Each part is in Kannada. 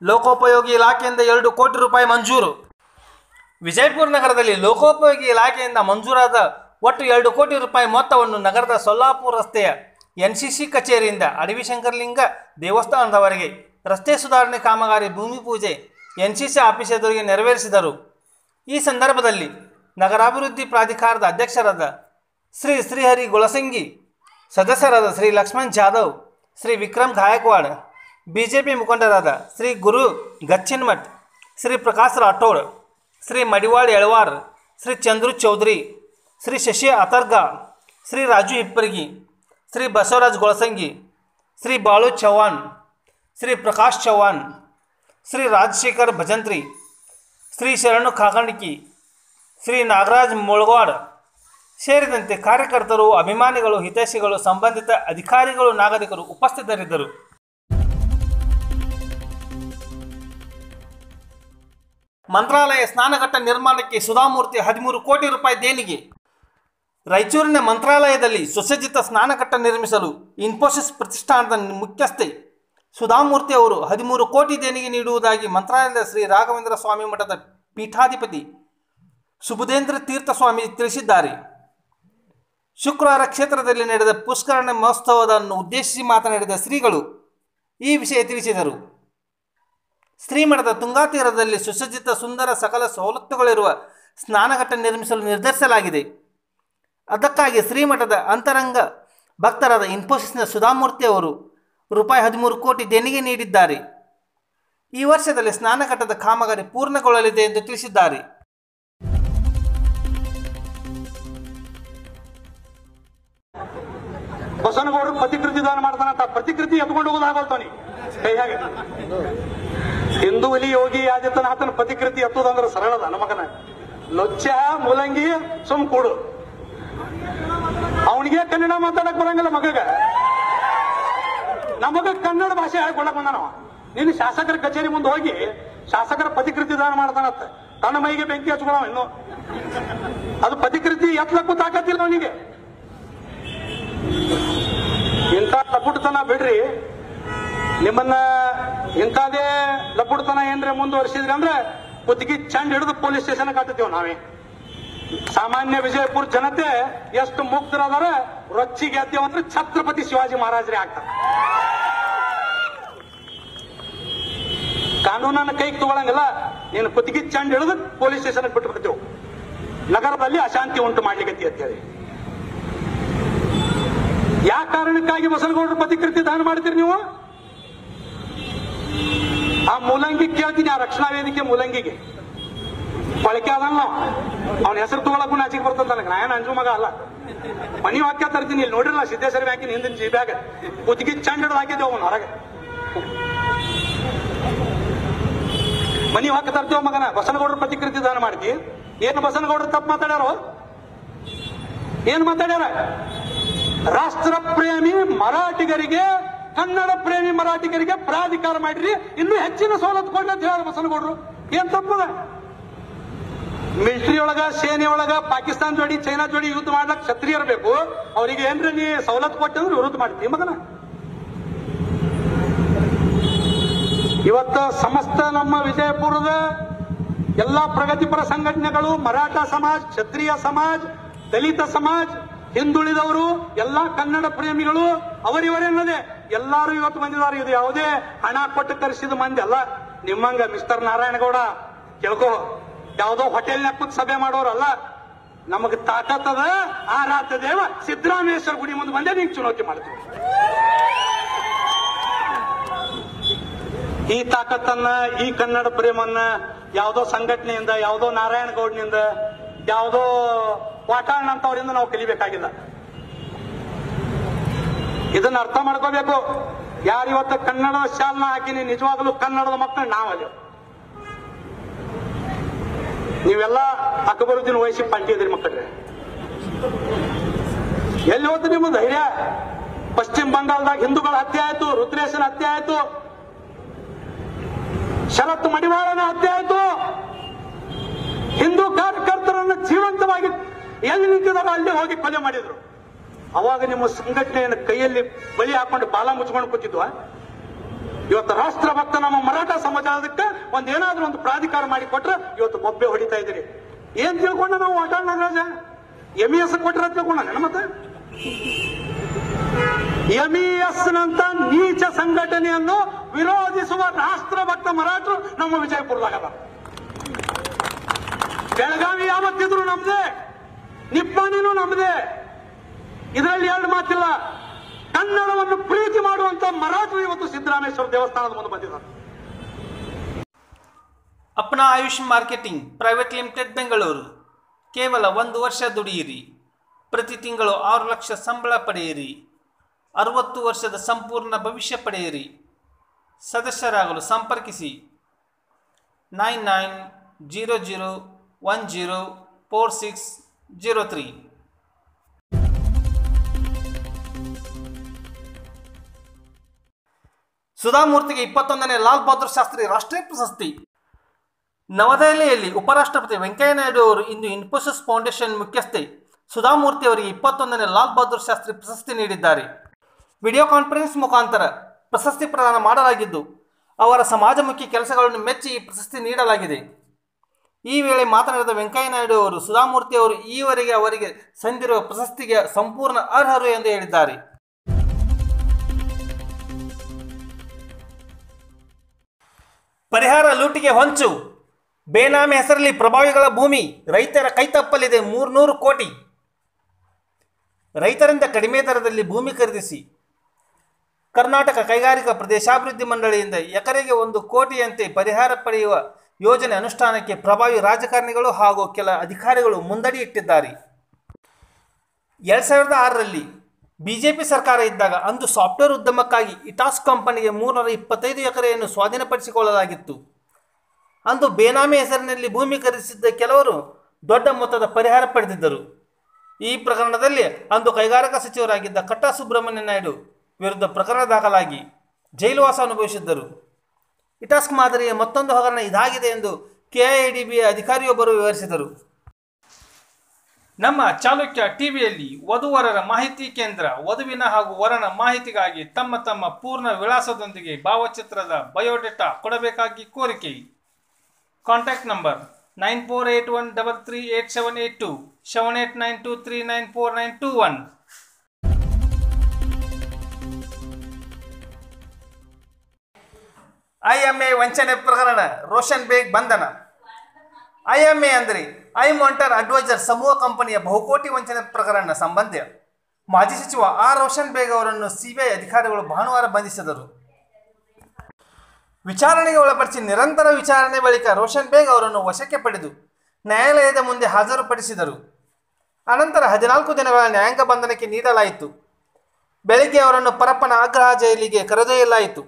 ಲೋಕೋಪಯೋಗಿ ಇಲಾಖೆಯಿಂದ ಎರಡು ಕೋಟಿ ರೂಪಾಯಿ ಮಂಜೂರು ವಿಜಯಪುರ ನಗರದಲ್ಲಿ ಲೋಕೋಪಯೋಗಿ ಇಲಾಖೆಯಿಂದ ಮಂಜೂರಾದ ಒಟ್ಟು ಎರಡು ಕೋಟಿ ರೂಪಾಯಿ ಮೊತ್ತವನ್ನು ನಗರದ ಸೊಲ್ಲಾಪುರ ರಸ್ತೆಯ ಎನ್ ಸಿ ಸಿ ಕಚೇರಿಯಿಂದ ಅಡವಿ ಶಂಕರಲಿಂಗ ದೇವಸ್ಥಾನದವರೆಗೆ ರಸ್ತೆ ಸುಧಾರಣೆ ಕಾಮಗಾರಿ ಭೂಮಿ ಪೂಜೆ ಎನ್ ಸಿ ಸಿ ಆಫೀಸ್ ಎದುರಿಗೆ ನೆರವೇರಿಸಿದರು ಈ ಸಂದರ್ಭದಲ್ಲಿ ನಗರಾಭಿವೃದ್ಧಿ ಪ್ರಾಧಿಕಾರದ ಅಧ್ಯಕ್ಷರಾದ ಶ್ರೀ ಶ್ರೀಹರಿ ಗುಳಸಂಗಿ ಸದಸ್ಯರಾದ ಶ್ರೀ ಲಕ್ಷ್ಮಣ್ ಜಾಧವ್ ಶ್ರೀ ವಿಕ್ರಮ್ ಗಾಯಕ್ವಾಡ್ ಬಿಜೆಪಿ ಮುಖಂಡರಾದ ಶ್ರೀ ಗುರು ಗಚ್ಚಿನ್ಮಠ್ ಶ್ರೀ ಪ್ರಕಾಶ್ ರಾಠೋಡ್ ಶ್ರೀ ಮಡಿವಾಳ್ ಎಳವಾರ್ ಶ್ರೀ ಚಂದ್ರು ಚೌಧರಿ ಶ್ರೀ ಶಶಿ ಅತರ್ಗಾ ಶ್ರೀ ರಾಜು ಹಿಪ್ಪರ್ಗಿ ಶ್ರೀ ಬಸವರಾಜ್ ಗೊಳಸಂಗಿ ಶ್ರೀ ಬಾಳು ಚೌಹಾಣ್ ಶ್ರೀ ಪ್ರಕಾಶ್ ಚೌಹಾಣ್ ಶ್ರೀ ರಾಜಶೇಖರ್ ಭಜಂತ್ರಿ ಶ್ರೀ ಶರಣು ಕಾಕಣಿಕಿ ಶ್ರೀ ನಾಗರಾಜ್ ಮುಳವಾಡ್ ಸೇರಿದಂತೆ ಕಾರ್ಯಕರ್ತರು ಅಭಿಮಾನಿಗಳು ಹಿತೈಷಿಗಳು ಸಂಬಂಧಿತ ಅಧಿಕಾರಿಗಳು ನಾಗರಿಕರು ಉಪಸ್ಥಿತರಿದ್ದರು ಮಂತ್ರಾಲಯ ಸ್ನಾನಘಟ್ಟ ನಿರ್ಮಾಣಕ್ಕೆ ಸುಧಾಮೂರ್ತಿ ಹದಿಮೂರು ಕೋಟಿ ರೂಪಾಯಿ ದೇಣಿಗೆ ರಾಯಚೂರಿನ ಮಂತ್ರಾಲಯದಲ್ಲಿ ಸುಸಜ್ಜಿತ ಸ್ನಾನಘಟ್ಟ ನಿರ್ಮಿಸಲು ಇನ್ಫೋಸಿಸ್ ಪ್ರತಿಷ್ಠಾನದ ಮುಖ್ಯಸ್ಥೆ ಸುಧಾಮೂರ್ತಿ ಅವರು ಹದಿಮೂರು ಕೋಟಿ ದೇಣಿಗೆ ನೀಡುವುದಾಗಿ ಮಂತ್ರಾಲಯದ ಶ್ರೀ ರಾಘವೇಂದ್ರ ಸ್ವಾಮಿ ಮಠದ ಪೀಠಾಧಿಪತಿ ಸುಬುಧೇಂದ್ರ ತೀರ್ಥ ಸ್ವಾಮಿ ತಿಳಿಸಿದ್ದಾರೆ ಶುಕ್ರವಾರ ಕ್ಷೇತ್ರದಲ್ಲಿ ನಡೆದ ಪುಷ್ಕರಣ ಮಹೋತ್ಸವವನ್ನು ಉದ್ದೇಶಿಸಿ ಮಾತನಾಡಿದ ಶ್ರೀಗಳು ಈ ವಿಷಯ ತಿಳಿಸಿದರು ಶ್ರೀಮಠದ ತುಂಗಾ ತೀರದಲ್ಲಿ ಸುಸಜ್ಜಿತ ಸುಂದರ ಸಕಲ ಸವಲತ್ತುಗಳಿರುವ ಸ್ನಾನಘಟ್ಟ ನಿರ್ಮಿಸಲು ನಿರ್ಧರಿಸಲಾಗಿದೆ ಅದಕ್ಕಾಗಿ ಶ್ರೀಮಠದ ಅಂತರಂಗ ಭಕ್ತರಾದ ಇನ್ಫೋಸಿಸ್ನ ಸುಧಾಮೂರ್ತಿ ಅವರು ರೂಪಾಯಿ ಹದಿಮೂರು ಕೋಟಿ ದೇಣಿಗೆ ನೀಡಿದ್ದಾರೆ ಈ ವರ್ಷದಲ್ಲಿ ಸ್ನಾನಘಟ್ಟದ ಕಾಮಗಾರಿ ಪೂರ್ಣಗೊಳ್ಳಲಿದೆ ಎಂದು ತಿಳಿಸಿದ್ದಾರೆ ಬಸವನಗೌಡರು ಪ್ರತಿಕೃತಿ ದಾನ ಮಾಡ್ತಾನಂತ ಪ್ರತಿಕೃತಿ ಎತ್ಕೊಂಡು ಹೋಗೋದಾಗಲ್ತಾನಿ ಕೈ ಹಾಗೆ ಹಿಂದೂ ಹುಲಿ ಯೋಗಿ ಆದಿತ್ಯನಾಥನ ಪ್ರತಿಕೃತಿ ಎತ್ತುದಂದ್ರೆ ಸರಳದ ನಮಗನ ಲೊಚ್ಚ ಮೂಲಂಗಿ ಸುಮ್ ಕೂಡು ಅವನಿಗೆ ಕನ್ನಡ ಮಾತಾಡಕ್ ಬರಂಗಿಲ್ಲ ಮಗಗ ನಮಗ ಕನ್ನಡ ಭಾಷೆ ಹೇಳ್ಕೊಳಕ್ ಬಂದಾನವ ನೀನು ಶಾಸಕರ ಕಚೇರಿ ಮುಂದೆ ಹೋಗಿ ಶಾಸಕರ ಪ್ರತಿಕೃತಿ ದಾನ ಮಾಡ್ತಾನತ್ತ ತನ್ನ ಮೈಗೆ ಬೆಂಕಿ ಹಚ್ಕೊಳವ ಇನ್ನು ಅದು ಪ್ರತಿಕೃತಿ ಎತ್ತಲಕ್ಕೂ ತಾಕತ್ತಿಲ್ಲ ಅವನಿಗೆ ಇಂಥ ಲಪುಟತನ ಬಿಡ್ರಿ ನಿಮ್ಮನ್ನ ಇಂಥದೇ ಲಪುಟತನ ಏನ್ರೆ ಮುಂದುವರಿಸಿದ್ರಿ ಅಂದ್ರೆ ಕುತ್ತಿಗೆ ಚಂಡ್ ಹಿಡಿದು ಪೊಲೀಸ್ ಸ್ಟೇಷನ್ ಕಾட்டுತ್ತೇವೆ ನಾವೇ ಸಾಮಾನ್ಯ ವಿಜಯಪುರ ಜನತೆ ಎಷ್ಟು ಮುಕ್ತರದಾರ ರೊಚ್ಚಿಗೆ ಎದ್ದೇವ್ ಅಂದ್ರೆ ಛತ್ರಪತಿ ಶಿವಾಜಿ ಮಹಾರಾಜರೇ ಆಗ್ತಾರೆ ಕಾನೂನನ್ನ ಕೈಗೆ ತಗೊಳಂಗಿಲ್ಲ ನೀನು ಕುತ್ತಿಗೆ ಚಂಡ್ ಹಿಡಿದು ಪೊಲೀಸ್ ಸ್ಟೇಷನ್ ಬಿಟ್ಟು ಬಿಡ್ತೇವೆ ನಗರದಲ್ಲಿ ಅಶಾಂತಿ ಉಂಟು ಮಾಡ್ಲಿಕ್ಕೆ ಅಂತೇಳಿ ಯಾವ ಕಾರಣಕ್ಕಾಗಿ ಬಸವನಗೌಡರು ಪ್ರತಿಕೃತಿ ದಾನ ಮಾಡ್ತೀರಿ ನೀವು ಆ ಮೂಲಂಗಿ ಕೇಳ್ತೀನಿ ಆ ರಕ್ಷಣಾ ವೇದಿಕೆ ಮೂಲಂಗಿಗೆ ಬಳಕೆ ಅದಲ್ಲ ಅವನ ಹೆಸರು ತಗೊಳಕ್ಕೂ ನಾಚಿಕೆ ಬರ್ತದ ನನಗೆ ನಾ ಏನು ಅಂಜು ಮಗ ಅಲ್ಲ ಮನಿ ವಾಕ್ಯ ತರ್ತೀನಿ ಇಲ್ಲಿ ನೋಡಿರಲ್ಲ ಸಿದ್ದೇಶ್ವರ ಬ್ಯಾಂಕಿನ ಹಿಂದಿನ ಜಿ ಬ್ಯಾಗ್ ಕುತ್ತಿಗೆ ಚಂಡ್ ಹಿಡ್ದು ಹಾಕಿದ್ದೇವೆ ಅವನು ಹೊರಗೆ ಮನಿ ವಾಕ್ಯ ತರ್ತೀವ ಮಗನ ಬಸವನಗೌಡರು ಪ್ರತಿಕೃತಿ ದಾನ ಮಾಡ್ತಿ ಏನು ಬಸವನಗೌಡರು ತಪ್ಪು ಮಾತಾಡ್ಯಾರೋ ಏನ್ ಮಾತಾಡ್ಯಾರ ರಾಷ್ಟ್ರ ಪ್ರೇಮಿ ಮರಾಠಿಗರಿಗೆ ಕನ್ನಡ ಪ್ರೇಮಿ ಮರಾಠಿಗರಿಗೆ ಪ್ರಾಧಿಕಾರ ಮಾಡಿರಿ ಇನ್ನೂ ಹೆಚ್ಚಿನ ಸವಲತ್ತು ಕೊಡ್ಲಿ ಅಂತ ಹೇಳ ಬಸವನಗೌಡರು ಏನ್ ತಪ್ಪದ ಮಿಲಿಟರಿ ಒಳಗ ಸೇನೆ ಒಳಗ ಪಾಕಿಸ್ತಾನ ಜೋಡಿ ಚೈನಾ ಜೋಡಿ ಯುದ್ಧ ಮಾಡ್ಲಕ್ ಕ್ಷತ್ರಿಯರು ಬೇಕು ಅವರಿಗೆ ಏನ್ರಿ ನೀ ಸವಲತ್ತು ಕೊಟ್ಟಂದ್ರೆ ವಿರುದ್ಧ ಮಾಡ್ತೀವಿ ಮಗನ ಇವತ್ತ ಸಮಸ್ತ ನಮ್ಮ ವಿಜಯಪುರದ ಎಲ್ಲಾ ಪ್ರಗತಿಪರ ಸಂಘಟನೆಗಳು ಮರಾಠ ಸಮಾಜ್ ಕ್ಷತ್ರಿಯ ಸಮಾಜ್ ದಲಿತ ಸಮಾಜ್ ಹಿಂದುಳಿದವರು ಎಲ್ಲಾ ಕನ್ನಡ ಪ್ರೇಮಿಗಳು ಅವರಿವರೆನ್ನದೆ ಎಲ್ಲಾರು ಇವತ್ತು ಬಂದಿದ್ದಾರೆ ಇದು ಯಾವುದೇ ಹಣ ಕೊಟ್ಟು ಕರೆಸಿದ ಮಂದಿ ಅಲ್ಲ ನಿಮ್ಮಂಗ ಮಿಸ್ಟರ್ ನಾರಾಯಣಗೌಡ ಕೇಳ್ಕೋ ಯಾವುದೋ ಹೋಟೆಲ್ನಾಗ ಕೂತ್ ಸಭೆ ಮಾಡೋರಲ್ಲ ನಮಗ್ ತಾಕತ್ತದ ಆ ರಾತ ದೇವ ಸಿದ್ದರಾಮೇಶ್ವರ ಗುಡಿ ಮುಂದೆ ಬಂದೇ ನಿಂಗೆ ಚುನೌತಿ ಮಾಡ್ತೀವಿ ಈ ತಾಕತ್ತನ್ನ ಈ ಕನ್ನಡ ಪ್ರೇಮನ್ನ ಯಾವುದೋ ಸಂಘಟನೆಯಿಂದ ಯಾವುದೋ ನಾರಾಯಣ ಗೌಡ್ನಿಂದ ಯಾವುದೋ ವಾಟಾಳ್ ಅಂತವರಿಂದ ನಾವು ಕಲಿಬೇಕಾಗಿಲ್ಲ ಇದನ್ನ ಅರ್ಥ ಮಾಡ್ಕೋಬೇಕು ಯಾರು ಇವತ್ತು ಕನ್ನಡದ ಶಾಲ್ನ ಹಾಕಿನಿ ನಿಜವಾಗ್ಲೂ ಕನ್ನಡದ ಮಕ್ಕಳು ನಾವಲ್ಲಿ ನೀವೆಲ್ಲ ಅಕ್ಬರುದ್ದೀನ್ ವಯಸ್ಸಿಗೆ ಪಂಟಿ ಇದ್ರಿ ಮಕ್ಕಳ್ರೆ ಎಲ್ಲಿ ಹೋಯ್ತು ನಿಮ್ಮ ಧೈರ್ಯ ಪಶ್ಚಿಮ ಬಂಗಾಳದಾಗ ಹಿಂದೂಗಳ ಹತ್ಯೆ ಆಯ್ತು ರುದ್ರೇಶನ ಹತ್ಯೆ ಆಯ್ತು ಶರತ್ ಮಡಿವಾಳನ ಹತ್ಯೆ ಆಯ್ತು ಹಿಂದೂ ಕಾರ್ಯಕರ್ತರನ್ನು ಜೀವಂತವಾಗಿ ಎಲ್ಲಿ ನಿಂತಿದಾರೋ ಅಲ್ಲಿ ಹೋಗಿ ಕೊಲೆ ಮಾಡಿದ್ರು ಅವಾಗ ನಿಮ್ಮ ಸಂಘಟನೆಯನ್ನು ಕೈಯಲ್ಲಿ ಬಲಿ ಹಾಕೊಂಡು ಬಾಲ ಮುಚ್ಕೊಂಡು ಕೂತಿದ್ವ ಇವತ್ತು ರಾಷ್ಟ್ರಭಕ್ತ ನಮ್ಮ ಮರಾಠ ಸಮಾಜಕ್ಕೆ ಒಂದ್ ಏನಾದ್ರೂ ಒಂದು ಪ್ರಾಧಿಕಾರ ಮಾಡಿ ಕೊಟ್ರೆ ಇವತ್ತು ಬೊಬ್ಬೆ ಹೊಡಿತಾ ಇದ್ದೀರಿ ಏನ್ ತಿಳ್ಕೊಂಡ ನಾವು ವಾಟಾಳ್ ನಾಗರಾಜ ಎಂ ಎಸ್ ಕೊಟ್ರ ತಿಳ್ಕೊಂಡ ಮತ್ತೆ ಎಂಇಎಸ್ ನಂತ ನೀಚ ಸಂಘಟನೆಯನ್ನು ವಿರೋಧಿಸುವ ರಾಷ್ಟ್ರಭಕ್ತ ಮರಾಠರು ನಮ್ಮ ವಿಜಯಪುರದಾಗ ಬೆಳಗಾವಿ ಯಾವತ್ತಿದ್ರು ನಮ್ದೇ ನಿಪ್ಪಾಣಿನೂ ನಮ್ದೇ ಇದರಲ್ಲಿ ಎರಡು ಮಾತಿಲ್ಲ ಕನ್ನಡವನ್ನು ಪ್ರೀತಿ ಮಾಡುವಂತ ಮರಾಠರು ಇವತ್ತು ಸಿದ್ದರಾಮೇಶ್ವರ ದೇವಸ್ಥಾನದ ಮುಂದೆ ಬಂದಿದ್ದಾರೆ Apna Ayush marketing private limited Bengaluru ಕೇವಲ ಒಂದು ವರ್ಷ ದುಡಿಯಿರಿ ಪ್ರತಿ ತಿಂಗಳು ಆರು ಲಕ್ಷ ಸಂಬಳ ಪಡೆಯಿರಿ ಅರವತ್ತು ವರ್ಷದ ಸಂಪೂರ್ಣ ಭವಿಷ್ಯ ಪಡೆಯಿರಿ ಸದಸ್ಯರಾಗಲು ಸಂಪರ್ಕಿಸಿ nine nine zero zero one zero four six zero three ಸುಧಾಮೂರ್ತಿಗೆ ಇಪ್ಪತ್ತೊಂದನೇ ಲಾಲ್ ಬಹದ್ದೂರ್ ಶಾಸ್ತ್ರಿ ರಾಷ್ಟ್ರೀಯ ಪ್ರಶಸ್ತಿ ನವದೆಹಲಿಯಲ್ಲಿ ಉಪರಾಷ್ಟ್ರಪತಿ ವೆಂಕಯ್ಯ ನಾಯ್ಡು ಅವರು ಇಂದು ಇನ್ಫೋಸಿಸ್ ಫೌಂಡೇಶನ್ ಮುಖ್ಯಸ್ಥೆ ಸುಧಾಮೂರ್ತಿ ಅವರಿಗೆ ಇಪ್ಪತ್ತೊಂದನೇ ಲಾಲ್ ಬಹದ್ದೂರ್ ಶಾಸ್ತ್ರಿ ಪ್ರಶಸ್ತಿ ನೀಡಿದ್ದಾರೆ ವಿಡಿಯೋ ಕಾನ್ಫರೆನ್ಸ್ ಮುಖಾಂತರ ಪ್ರಶಸ್ತಿ ಪ್ರದಾನ ಮಾಡಲಾಗಿದ್ದು ಅವರ ಸಮಾಜಮುಖಿ ಕೆಲಸಗಳನ್ನು ಮೆಚ್ಚಿ ಈ ಪ್ರಶಸ್ತಿ ನೀಡಲಾಗಿದೆ ಈ ವೇಳೆ ಮಾತನಾಡಿದ ವೆಂಕಯ್ಯ ನಾಯ್ಡು ಅವರು ಸುಧಾಮೂರ್ತಿ ಅವರು ಈವರೆಗೆ ಅವರಿಗೆ ಸಂದಿರುವ ಪ್ರಶಸ್ತಿಗೆ ಸಂಪೂರ್ಣ ಅರ್ಹರು ಎಂದು ಹೇಳಿದ್ದಾರೆ ಪರಿಹಾರ ಲೂಟಿಗೆ ಹೊಂಚು ಬೇನಾಮಿ ಹೆಸರಲ್ಲಿ ಪ್ರಭಾವಿಗಳ ಭೂಮಿ ರೈತರ ಕೈತಪ್ಪಲಿದೆ ಮೂರ್ನೂರು ಕೋಟಿ ರೈತರಿಂದ ಕಡಿಮೆ ದರದಲ್ಲಿ ಭೂಮಿ ಖರೀದಿಸಿ ಕರ್ನಾಟಕ ಕೈಗಾರಿಕಾ ಪ್ರದೇಶಾಭಿವೃದ್ಧಿ ಮಂಡಳಿಯಿಂದ ಎಕರೆಗೆ ಒಂದು ಕೋಟಿಯಂತೆ ಪರಿಹಾರ ಪಡೆಯುವ ಯೋಜನೆ ಅನುಷ್ಠಾನಕ್ಕೆ ಪ್ರಭಾವಿ ರಾಜಕಾರಣಿಗಳು ಹಾಗೂ ಕೆಲ ಅಧಿಕಾರಿಗಳು ಮುಂದಡಿ ಇಟ್ಟಿದ್ದಾರೆ ಎರಡು ಸಾವಿರದ ಆರರಲ್ಲಿ ಬಿಜೆಪಿ ಸರ್ಕಾರ ಇದ್ದಾಗ ಅಂದು ಸಾಫ್ಟ್ವೇರ್ ಉದ್ಯಮಕ್ಕಾಗಿ ಇಟಾಸ್ ಕಂಪನಿಗೆ ಮೂರ್ನೂರ ಇಪ್ಪತ್ತೈದು ಎಕರೆಯನ್ನು ಸ್ವಾಧೀನಪಡಿಸಿಕೊಳ್ಳಲಾಗಿತ್ತು ಅಂದು ಬೇನಾಮಿ ಹೆಸರಿನಲ್ಲಿ ಭೂಮಿ ಖರೀದಿಸಿದ್ದ ಕೆಲವರು ದೊಡ್ಡ ಮೊತ್ತದ ಪರಿಹಾರ ಪಡೆದಿದ್ದರು ಈ ಪ್ರಕರಣದಲ್ಲಿ ಅಂದು ಕೈಗಾರಿಕಾ ಸಚಿವರಾಗಿದ್ದ ಕಟ್ಟಾ ಸುಬ್ರಹ್ಮಣ್ಯ ನಾಯ್ಡು ವಿರುದ್ಧ ಪ್ರಕರಣ ದಾಖಲಾಗಿ ಜೈಲುವಾಸ ಅನುಭವಿಸಿದ್ದರು ಇಟಾಸ್ಕ್ ಮಾದರಿಯ ಮತ್ತೊಂದು ಹಗರಣ ಇದಾಗಿದೆ ಎಂದು ಕೆಐಡಿಬಿಯ ಅಧಿಕಾರಿಯೊಬ್ಬರು ವಿವರಿಸಿದರು ನಮ್ಮ ಚಾಲುಕ್ಯ ಟಿವಿಯಲ್ಲಿ ವಧುವರರ ಮಾಹಿತಿ ಕೇಂದ್ರ ವಧುವಿನ ಹಾಗೂ ವರನ ಮಾಹಿತಿಗಾಗಿ ತಮ್ಮ ತಮ್ಮ ಪೂರ್ಣ ವಿಳಾಸದೊಂದಿಗೆ ಭಾವಚಿತ್ರದ ಬಯೋಡೇಟಾ ಕೊಡಬೇಕಾಗಿ ಕೋರಿಕೆ contact number nine four eight one double three eight seven eight two seven eight nine two three nine four nine two one IMA ವಂಚನೆ ಪ್ರಕರಣ ರೋಷನ್ ಬೇಗ್ ಬಂಧನ ಐಎಂಎ ಅಂದರೆ ಐ ಮಾಂಟರ್ ಅಡ್ವೈಸರ್ ಸಮೂಹ ಕಂಪನಿಯ ಬಹುಕೋಟಿ ವಂಚನೆ ಪ್ರಕರಣ ಸಂಬಂಧ ಮಾಜಿ ಸಚಿವ ಆರ್ ರೋಷನ್ ಬೇಗ್ ಅವರನ್ನು ಸಿಬಿಐ ಅಧಿಕಾರಿಗಳು ಭಾನುವಾರ ಬಂಧಿಸಿದರು ವಿಚಾರಣೆಗೆ ಒಳಪಡಿಸಿ ನಿರಂತರ ವಿಚಾರಣೆ ಬಳಿಕ ರೋಷನ್ ಬೇಗ್ ಅವರನ್ನು ವಶಕ್ಕೆ ಪಡೆದು ನ್ಯಾಯಾಲಯದ ಮುಂದೆ ಹಾಜರುಪಡಿಸಿದರು ಅನಂತರ ಹದಿನಾಲ್ಕು ದಿನಗಳ ನ್ಯಾಯಾಂಗ ಬಂಧನಕ್ಕೆ ನೀಡಲಾಯಿತು ಬೆಳಗ್ಗೆ ಅವರನ್ನು ಪರಪ್ಪನ ಆಗ್ರಹ ಜೈಲಿಗೆ ಕರೆದೊಯ್ಯಲಾಯಿತು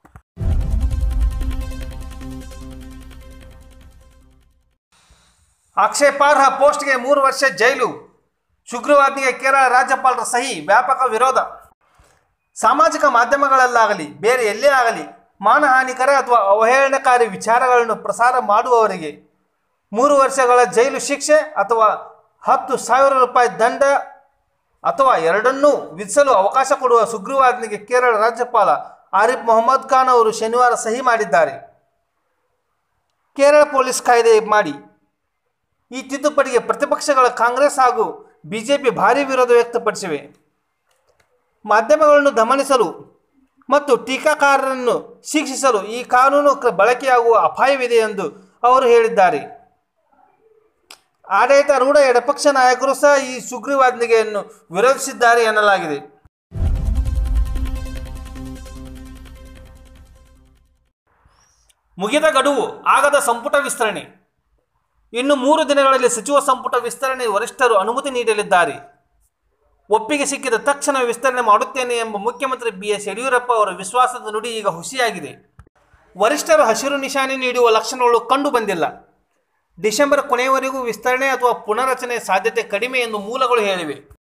ಆಕ್ಷೇಪಾರ್ಹ ಪೋಸ್ಟ್ಗೆ ಮೂರು ವರ್ಷ ಜೈಲು ಶುಕ್ರವಾರನಿಗೆ ಕೇರಳ ರಾಜ್ಯಪಾಲರ ಸಹಿ ವ್ಯಾಪಕ ವಿರೋಧ ಸಾಮಾಜಿಕ ಮಾಧ್ಯಮಗಳಲ್ಲಾಗಲಿ ಬೇರೆ ಎಲ್ಲೇ ಆಗಲಿ ಮಾನಹಾನಿಕರ ಅಥವಾ ಅವಹೇಳನಕಾರಿ ವಿಚಾರಗಳನ್ನು ಪ್ರಸಾರ ಮಾಡುವವರಿಗೆ ಮೂರು ವರ್ಷಗಳ ಜೈಲು ಶಿಕ್ಷೆ ಅಥವಾ ಹತ್ತು ಸಾವಿರ ರೂಪಾಯಿ ದಂಡ ಅಥವಾ ಎರಡನ್ನೂ ವಿಧಿಸಲು ಅವಕಾಶ ಕೊಡುವ ಸುಗ್ರೀವಾಜ್ಞೆಗೆ ಕೇರಳ ರಾಜ್ಯಪಾಲ ಆರಿಫ್ ಮೊಹಮ್ಮದ್ ಖಾನ್ ಅವರು ಶನಿವಾರ ಸಹಿ ಮಾಡಿದ್ದಾರೆ ಕೇರಳ ಪೊಲೀಸ್ ಕಾಯ್ದೆ ಮಾಡಿ ಈ ತಿದ್ದುಪಡಿಗೆ ಪ್ರತಿಪಕ್ಷಗಳ ಕಾಂಗ್ರೆಸ್ ಹಾಗೂ ಬಿಜೆಪಿ ಭಾರೀ ವಿರೋಧ ವ್ಯಕ್ತಪಡಿಸಿವೆ ಮಾಧ್ಯಮಗಳನ್ನು ದಮನಿಸಲು ಮತ್ತು ಟೀಕಾಕಾರರನ್ನು ಶಿಕ್ಷಿಸಲು ಈ ಕಾನೂನು ಕ- ಬಳಕೆಯಾಗುವ ಅಪಾಯವಿದೆ ಎಂದು ಅವರು ಹೇಳಿದ್ದಾರೆ ಆಡಳಿತಾರೂಢ ಎಡಪಕ್ಷ ನಾಯಕರು ಸಹ ಈ ಸುಗ್ರೀವಾಜ್ಞೆಯನ್ನು ವಿರೋಧಿಸಿದ್ದಾರೆ ಎನ್ನಲಾಗಿದೆ ಮುಗಿದ ಗಡುವು ಆಗದ ಸಂಪುಟ ವಿಸ್ತರಣೆ ಇನ್ನು ಮೂರು ದಿನಗಳಲ್ಲಿ ಸಚಿವ ಸಂಪುಟ ವಿಸ್ತರಣೆ ವರಿಷ್ಠರು ಅನುಮತಿ ನೀಡಲಿದ್ದಾರೆ ಒಪ್ಪಿಗೆ ಸಿಕ್ಕಿದ ತಕ್ಷಣ ವಿಸ್ತರಣೆ ಮಾಡುತ್ತೇನೆ ಎಂಬ ಮುಖ್ಯಮಂತ್ರಿ ಬಿ ಎಸ್ ಯಡಿಯೂರಪ್ಪ ಅವರ ವಿಶ್ವಾಸದ ನುಡಿ ಈಗ ಹುಸಿಯಾಗಿದೆ ವರಿಷ್ಠರು ಹಸಿರು ನಿಶಾನೆ ನೀಡುವ ಲಕ್ಷಣಗಳು ಕಂಡು ಬಂದಿಲ್ಲ ಡಿಸೆಂಬರ್ ಕೊನೆಯವರೆಗೂ ವಿಸ್ತರಣೆ ಅಥವಾ ಪುನರಚನೆ ಸಾಧ್ಯತೆ ಕಡಿಮೆ ಎಂದು ಮೂಲಗಳು ಹೇಳಿವೆ